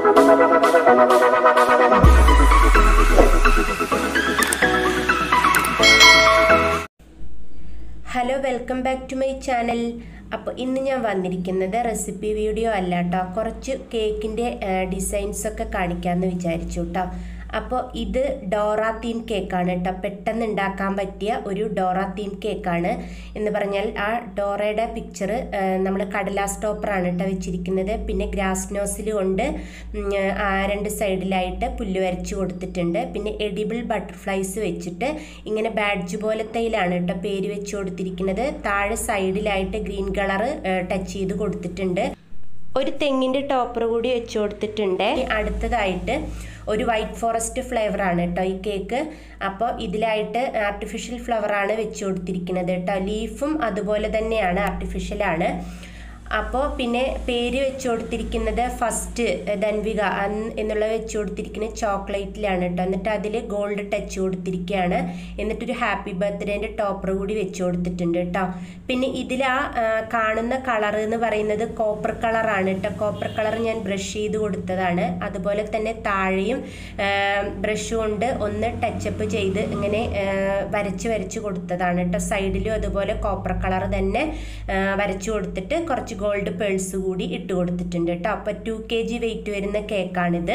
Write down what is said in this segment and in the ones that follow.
hello welcome back to my channel അപ്പോൾ ഇന്ന് ഞാൻ വന്നിരിക്കുന്നത് റെസിപ്പി വീഡിയോ അല്ല കേട്ടോ കുറച്ച് കേക്കിൻ്റെ ഡിസൈൻസ് ഒക്കെ കാണിക്കാമെന്ന് വിചാരിച്ചു കേട്ടോ അപ്പോൾ ഇത് ഡോറ തീം കേക്കാണ് കേട്ടോ പെട്ടെന്ന് ഉണ്ടാക്കാൻ പറ്റിയ ഒരു ഡോറ തീം കേക്കാണ് എന്ന് പറഞ്ഞാൽ ആ ഡോറയുടെ പിക്ചർ നമ്മൾ കടലാസ് ടോപ്പറാണ് കേട്ടോ വെച്ചിരിക്കുന്നത് പിന്നെ ഗ്രാസ് നോസിൽ കൊണ്ട് ഉം, ആ രണ്ട് സൈഡിലായിട്ട് പുല്ല് വരച്ച് കൊടുത്തിട്ടുണ്ട് പിന്നെ എഡിബിൾ ബട്ടർഫ്ലൈസ് വെച്ചിട്ട് ഇങ്ങനെ ബാഡ്ജ് പോലത്തെയിലാണ് കേട്ടോ പേര് വെച്ച് കൊടുത്തിരിക്കുന്നത് താഴെ സൈഡിലായിട്ട് ഗ്രീൻ കളർ ടച്ച് ചെയ്ത് കൊടുത്തിട്ടുണ്ട് ഒരു തെങ്ങിൻ്റെ ടോപ്പർ കൂടി വെച്ച് കൊടുത്തിട്ടുണ്ട് ഇനി അടുത്തതായിട്ട് ഒരു വൈറ്റ് ഫോറസ്റ്റ് ഫ്ലേവർ ആണ് കേട്ടോ ഈ കേക്ക് അപ്പോൾ ഇതിലായിട്ട് ആർട്ടിഫിഷ്യൽ ഫ്ലവർ ആണ് വെച്ച് കൊടുത്തിരിക്കുന്നത് കേട്ടോ ലീഫും അതുപോലെ തന്നെയാണ് ആർട്ടിഫിഷ്യലാണ് അപ്പോൾ പിന്നെ പേര് വെച്ച് കൊടുത്തിരിക്കുന്നത് ഫസ്റ്റ് ധൻവിക അൻ- എന്നുള്ളത് വെച്ച് കൊടുത്തിരിക്കുന്നത് ചോക്ലേറ്റിലാണ് കേട്ടോ എന്നിട്ട് അതിൽ ഗോൾഡ് ടച്ച് കൊടുത്തിരിക്കുകയാണ് എന്നിട്ടൊരു ഹാപ്പി ബർത്ത്ഡേൻ്റെ ടോപ്പർ കൂടി വെച്ച് കൊടുത്തിട്ടുണ്ട് കേട്ടോ പിന്നെ ഇതിൽ ആ ആ, കാണുന്ന കളർ എന്ന് പറയുന്നത് കോപ്പർ കളറാണ് കേട്ടോ കോപ്പർ കളർ ഞാൻ ബ്രഷ് ചെയ്ത് കൊടുത്തതാണ് അതുപോലെ തന്നെ താഴെയും ബ്രഷ് കൊണ്ട് ഒന്ന് ടച്ചപ്പ് ചെയ്ത് ഇങ്ങനെ ആ, വരച്ച് വരച്ച് കൊടുത്തതാണ് കേട്ടോ സൈഡിലും അതുപോലെ കോപ്പർ കളർ തന്നെ ആ, വരച്ച് കൊടുത്തിട്ട് കുറച്ച് ഗോൾഡ് പേൾസ് കൂടി ഇട്ട് കൊടുത്തിട്ടുണ്ട് കേട്ടോ അപ്പോൾ ടു കെ ജി വെയിറ്റ് വരുന്ന കേക്കാണിത്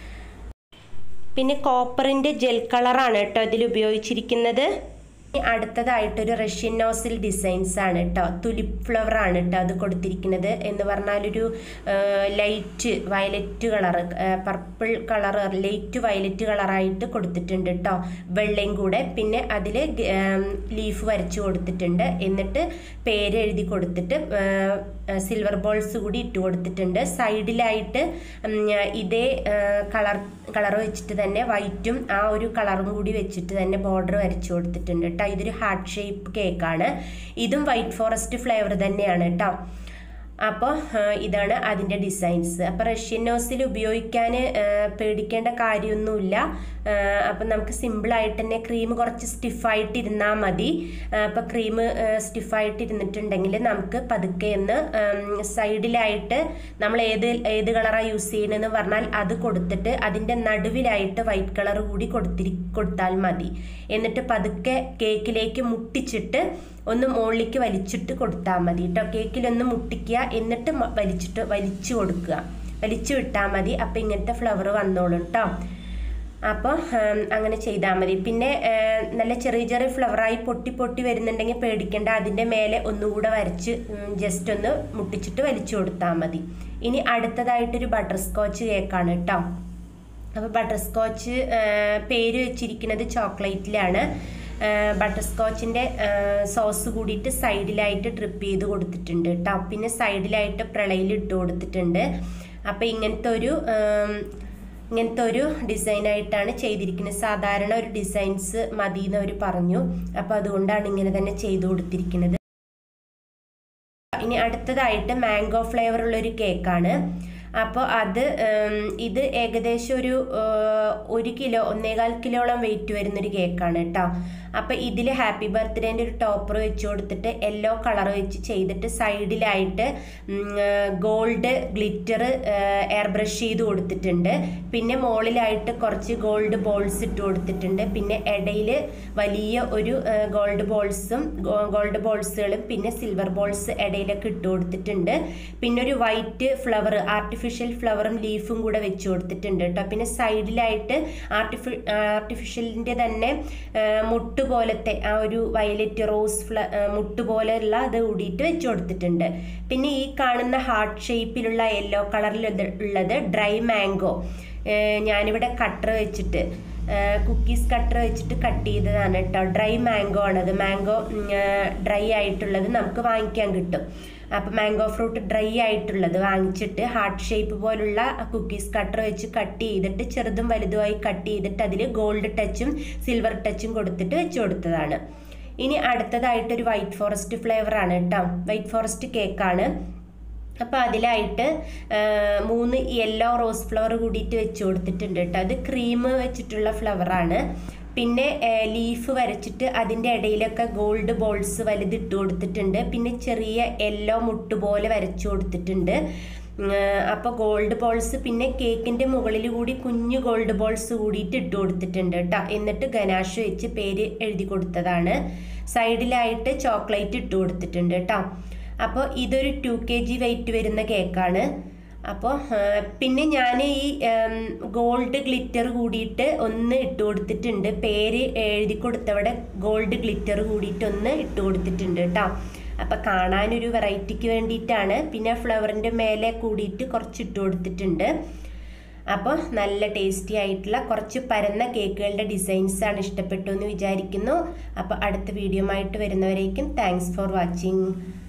പിന്നെ കോപ്പറിൻ്റെ ജെൽ കളറാണ് കേട്ടോ ഇതിൽ ഉപയോഗിച്ചിരിക്കുന്നത് ഇനി അടുത്തതായിട്ടൊരു റഷ്യൻ നോസിൽ ഡിസൈൻസ് ആണ് കേട്ടോ തുലിപ്പ് ഫ്ലവർ ആണ് കേട്ടോ അത് കൊടുത്തിരിക്കുന്നത് എന്ന് പറഞ്ഞാലൊരു light violet colour purple colour light violet കളറായിട്ട് കൊടുത്തിട്ടുണ്ട് കേട്ടോ വെള്ളയും കൂടെ പിന്നെ അതിൽ ലീഫ് വരച്ച് കൊടുത്തിട്ടുണ്ട് എന്നിട്ട് പേര് എഴുതി കൊടുത്തിട്ട് സിൽവർ ബോൾസ് കൂടി ഇട്ട് കൊടുത്തിട്ടുണ്ട് സൈഡിലായിട്ട് ഉം, ഇതേ കളർ കളർ വെച്ചിട്ട് തന്നെ വൈറ്റും ആ ഒരു കളറും കൂടി വെച്ചിട്ട് തന്നെ ബോർഡർ വരച്ചു കൊടുത്തിട്ടുണ്ട് കേട്ടോ ഇതൊരു ഹാർട്ട് ഷേപ്പ് കേക്കാണ് ഇതും വൈറ്റ് ഫോറസ്റ്റ് ഫ്ലേവർ തന്നെയാണ് കേട്ടോ അപ്പോൾ ഇതാണ് അതിൻ്റെ ഡിസൈൻസ് അപ്പോൾ റഷ്യൻ നോസിൽ ഉപയോഗിക്കാൻ പേടിക്കേണ്ട കാര്യമൊന്നുമില്ല അപ്പം നമുക്ക് സിമ്പിളായിട്ട് തന്നെ ക്രീം കുറച്ച് സ്റ്റിഫായിട്ട് ഇരുന്നാൽ മതി അപ്പോൾ ക്രീം സ്റ്റിഫായിട്ട് ഇരുന്നിട്ടുണ്ടെങ്കിൽ നമുക്ക് പതുക്കെ ഒന്ന് സൈഡിലായിട്ട് നമ്മൾ ഏത് ഏത് കളറാണ് യൂസ് ചെയ്യണമെന്ന് പറഞ്ഞാൽ അത് കൊടുത്തിട്ട് അതിൻ്റെ നടുവിലായിട്ട് വൈറ്റ് കളർ കൂടി കൊടുത്തിരി കൊടുത്താൽ മതി എന്നിട്ട് പതുക്കെ കേക്കിലേക്ക് മുട്ടിച്ചിട്ട് ഒന്ന് മുകളിലേക്ക് വലിച്ചിട്ട് കൊടുത്താൽ മതി കേട്ടോ കേക്കിലൊന്ന് മുട്ടിക്കുക എന്നിട്ട് മ- വലിച്ചിട്ട് വലിച്ചു കൊടുക്കുക വലിച്ചു വിട്ടാൽ മതി അപ്പോൾ ഇങ്ങനത്തെ ഫ്ലവർ വന്നോളും കേട്ടോ അപ്പോൾ അങ്ങനെ ചെയ്താൽ മതി പിന്നെ ഏം, നല്ല ചെറിയ ചെറിയ ഫ്ലവറായി പൊട്ടി പൊട്ടി വരുന്നുണ്ടെങ്കിൽ പേടിക്കേണ്ട അതിൻ്റെ മേലെ ഒന്നുകൂടെ വരച്ച് ജസ്റ്റ് ഒന്ന് മുട്ടിച്ചിട്ട് വലിച്ചു കൊടുത്താൽ മതി ഇനി അടുത്തതായിട്ടൊരു ബട്ടർ സ്കോച്ച് കേക്കാണ് കേട്ടോ അപ്പോൾ ബട്ടർ സ്കോച്ച് പേര് വെച്ചിരിക്കുന്നത് ചോക്ലേറ്റിലാണ് ബട്ടർ സ്കോച്ചിൻ്റെ സോസ് കൂടിയിട്ട് സൈഡിലായിട്ട് ഡ്രിപ്പ് ചെയ്ത് കൊടുത്തിട്ടുണ്ട് കേട്ടോ പിന്നെ സൈഡിലായിട്ട് പ്രളയിൽ ഇട്ട് കൊടുത്തിട്ടുണ്ട് അപ്പോൾ ഇങ്ങനത്തെ ഒരു ഉം, ഇങ്ങനത്തെ ഒരു ഡിസൈനായിട്ടാണ് ചെയ്തിരിക്കുന്നത് സാധാരണ ഒരു ഡിസൈൻസ് മതി എന്ന് അവർ പറഞ്ഞു അപ്പോൾ അതുകൊണ്ടാണ് ഇങ്ങനെ തന്നെ ചെയ്തു കൊടുത്തിരിക്കുന്നത് ഇനി അടുത്തതായിട്ട് മാംഗോ ഫ്ലേവർ ഉള്ള ഒരു കേക്കാണ് അപ്പോൾ അത് ഉം, ഇത് ഏകദേശം ഒരു ഏർ, ഒരു കിലോ ഒന്നേകാൽ കിലോളം വെയിറ്റ് വരുന്നൊരു കേക്കാണ് കേട്ടോ അപ്പോൾ ഇതിൽ ഹാപ്പി ബർത്ത്ഡേൻ്റെ ഒരു ടോപ്പർ വെച്ച് കൊടുത്തിട്ട് യെല്ലോ കളർ വെച്ച് ചെയ്തിട്ട് സൈഡിലായിട്ട് ഗോൾഡ് ഗ്ലിറ്റർ എയർ ബ്രഷ് ചെയ്ത് കൊടുത്തിട്ടുണ്ട് പിന്നെ മുകളിലായിട്ട് കുറച്ച് ഗോൾഡ് ബോൾസ് ഇട്ട് കൊടുത്തിട്ടുണ്ട് പിന്നെ ഇടയിൽ വലിയ ഒരു ഗോൾഡ് ബോൾസും ഗോൾഡ് ബോൾസുകളും പിന്നെ സിൽവർ ബോൾസ് ഇടയിലൊക്കെ ഇട്ട് കൊടുത്തിട്ടുണ്ട് പിന്നെ ഒരു വൈറ്റ് ഫ്ലവർ ആർട്ടിഫിഷ്യൽ ഫ്ലവറും ലീഫും കൂടെ വെച്ച് കൊടുത്തിട്ടുണ്ട് കേട്ടോ പിന്നെ സൈഡിലായിട്ട് ആർട്ടിഫി ആർട്ടിഫിഷ്യലിൻ്റെ തന്നെ ആ, മുട്ട് പോലത്തെ ആ ഒരു വയലറ്റ് റോസ് ഫ്ല ആ, മുട്ട് പോലെയുള്ള അത് കൂടിയിട്ട് വെച്ച് കൊടുത്തിട്ടുണ്ട് പിന്നെ ഈ കാണുന്ന ഹാർട്ട് ഷേപ്പിലുള്ള യെല്ലോ കളറിൽ ഉള്ളത് ഡ്രൈ മാംഗോ ഞാനിവിടെ കട്ടർ വെച്ചിട്ട് കുക്കീസ് കട്ടർ വെച്ചിട്ട് കട്ട് ചെയ്തതാണ് കേട്ടോ ഡ്രൈ മാംഗോ ആണത് മാംഗോ ഡ്രൈ ആയിട്ടുള്ളത് നമുക്ക് വാങ്ങിക്കാൻ കിട്ടും അപ്പോൾ മാംഗോ ഫ്രൂട്ട് ഡ്രൈ ആയിട്ടുള്ളത് വാങ്ങിച്ചിട്ട് ഹാർട്ട് ഷേപ്പ് പോലുള്ള കുക്കീസ് കട്ടർ വെച്ച് കട്ട് ചെയ്തിട്ട് ചെറുതും വലുതുമായി കട്ട് ചെയ്തിട്ട് അതിൽ ഗോൾഡ് ടച്ചും സിൽവർ ടച്ചും കൊടുത്തിട്ട് വെച്ച് കൊടുത്തതാണ് ഇനി അടുത്തതായിട്ടൊരു വൈറ്റ് ഫോറസ്റ്റ് ഫ്ലേവർ ആണ് കേട്ടോ വൈറ്റ് ഫോറസ്റ്റ് കേക്കാണ് അപ്പോൾ അതിലായിട്ട് ആ, മൂന്ന് യെല്ലോ റോസ് ഫ്ലവർ കൂടിയിട്ട് വെച്ച് കൊടുത്തിട്ടുണ്ട് കേട്ടോ അത് ക്രീം വെച്ചിട്ടുള്ള ഫ്ലവറാണ് പിന്നെ ലീഫ് വരച്ചിട്ട് അതിൻ്റെ ഇടയിലൊക്കെ ഗോൾഡ് ബോൾസ് വലുതിട്ട് കൊടുത്തിട്ടുണ്ട് പിന്നെ ചെറിയ യെല്ലോ മുട്ട് പോലെ വരച്ചു കൊടുത്തിട്ടുണ്ട് അപ്പോൾ ഗോൾഡ് ബോൾസ് പിന്നെ കേക്കിൻ്റെ മുകളിൽ കൂടി കുഞ്ഞു ഗോൾഡ് ബോൾസ് കൂടിയിട്ട് ഇട്ട് കൊടുത്തിട്ടുണ്ട് കേട്ടോ എന്നിട്ട് ഗനാഷ് വെച്ച് പേര് എഴുതി കൊടുത്തതാണ് സൈഡിലായിട്ട് ചോക്ലേറ്റ് ഇട്ട് കൊടുത്തിട്ടുണ്ട് കേട്ടോ അപ്പോൾ ഇതൊരു ടു കെ ജി വെയിറ്റ് വരുന്ന കേക്കാണ് അപ്പോൾ പിന്നെ ഞാൻ ഈ ഗോൾഡ് ഗ്ലിറ്റർ കൂടിയിട്ട് ഒന്ന് ഇട്ട് കൊടുത്തിട്ടുണ്ട് പേര് എഴുതി കൊടുത്തവിടെ ഗോൾഡ് ഗ്ലിറ്റർ കൂടിയിട്ട് ഒന്ന് ഇട്ട് കൊടുത്തിട്ടുണ്ട് കേട്ടോ അപ്പം കാണാനൊരു വെറൈറ്റിക്ക് വേണ്ടിയിട്ടാണ് പിന്നെ ഫ്ലവറിൻ്റെ മേലെ കൂടിയിട്ട് കുറച്ച് ഇട്ട് കൊടുത്തിട്ടുണ്ട് അപ്പോൾ നല്ല ടേസ്റ്റി ആയിട്ടുള്ള കുറച്ച് പരന്ന കേക്കുകളുടെ ഡിസൈൻസ് ആണ് ഇഷ്ടപ്പെട്ടു എന്ന് വിചാരിക്കുന്നു അപ്പോൾ അടുത്ത വീഡിയോ ആയിട്ട് വരുന്നവരേക്കും താങ്ക്സ് ഫോർ വാച്ചിങ്